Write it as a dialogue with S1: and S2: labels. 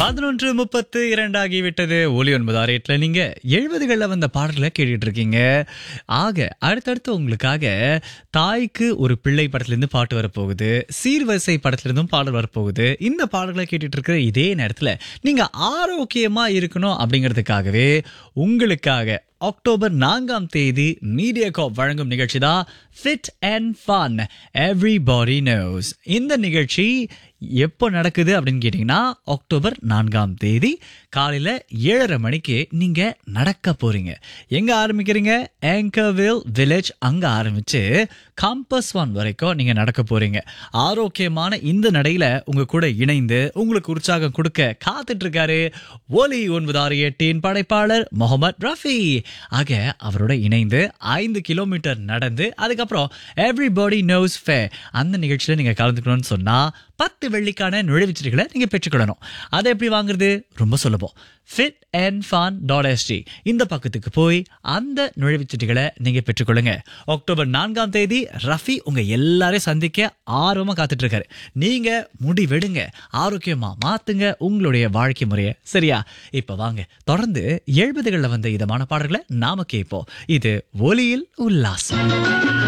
S1: பதினொன்று முப்பத்து இரண்டு ஆகிவிட்டது ஒலி ஒன்பது ஆறு எட்டுல நீங்க எழுபதுகளில் வந்த பாடல்களை கேட்டுட்டு இருக்கீங்க ஆக அடுத்தடுத்து உங்களுக்காக தாய்க்கு ஒரு பிள்ளை படத்திலிருந்து பாட்டு வரப்போகுது சீர்வரிசை படத்திலிருந்தும் பாடல் வரப்போகுது இந்த பாடல்களை கேட்டுட்டு இருக்கிற இதே நேரத்துல நீங்க ஆரோக்கியமா இருக்கணும் அப்படிங்கிறதுக்காகவே உங்களுக்காக அக்டோபர் நான்காம் தேதி மீடியா காப் வழங்கும் நிகழ்ச்சி தான் fit and fun everybody knows இந்த நிகழ்ச்சி எப்போ நடக்குது அப்படின்னு கேட்டிங்கன்னா அக்டோபர் நான்காம் தேதி காலையில் ஏழரை மணிக்கு நீங்கள் நடக்க போகிறீங்க எங்கே ஆரம்பிக்கிறீங்க ஆங்கர்வில் வில்லேஜ் அங்கே ஆரம்பித்து காம்பஸ் ஒன் வரைக்கும் நீங்கள் நடக்க போகிறீங்க ஆரோக்கியமான இந்த நடையில் உங்கள் கூட இணைந்து உங்களுக்கு உற்சாகம் கொடுக்க காத்துட்ருக்காரு ஒலி ஒன்பது ஆறு எட்டின் படைப்பாளர் முகமது ரஃபி ஆக அவரோட இணைந்து ஐந்து கிலோமீட்டர் நடந்து அதுக்கப்புறம் எவ்ரிபாடி நோஸ் ஃபே அந்த நிகழ்ச்சியில் நீங்கள் கலந்துக்கணும்னு சொன்னால் பத்து வெள்ளிக்கான நுழைவுச்சீட்டுகளை நீங்கள் பெற்றுக்கிடணும் அதை எப்படி வாங்குறது ரொம்ப சுலபம் fit and fun dot ST இந்த பக்கத்துக்கு போய் அந்த நுழைவுச்சீட்டுகளை நீங்கள் பெற்றுக்கொள்ளுங்க அக்டோபர் நான்காம் தேதி ரஃபி உங்கள் எல்லாரையும் சந்திக்க ஆர்வமாக காத்துட்டு இருக்காரு நீங்கள் முடிவெடுங்க ஆரோக்கியமாக மாற்றுங்க உங்களுடைய வாழ்க்கை முறையை சரியா இப்போ வாங்க தொடர்ந்து எழுபதுகளில் வந்த இதமான பாடல்களை நாம கேட்போம் இது ஒலியில் உல்லாசம்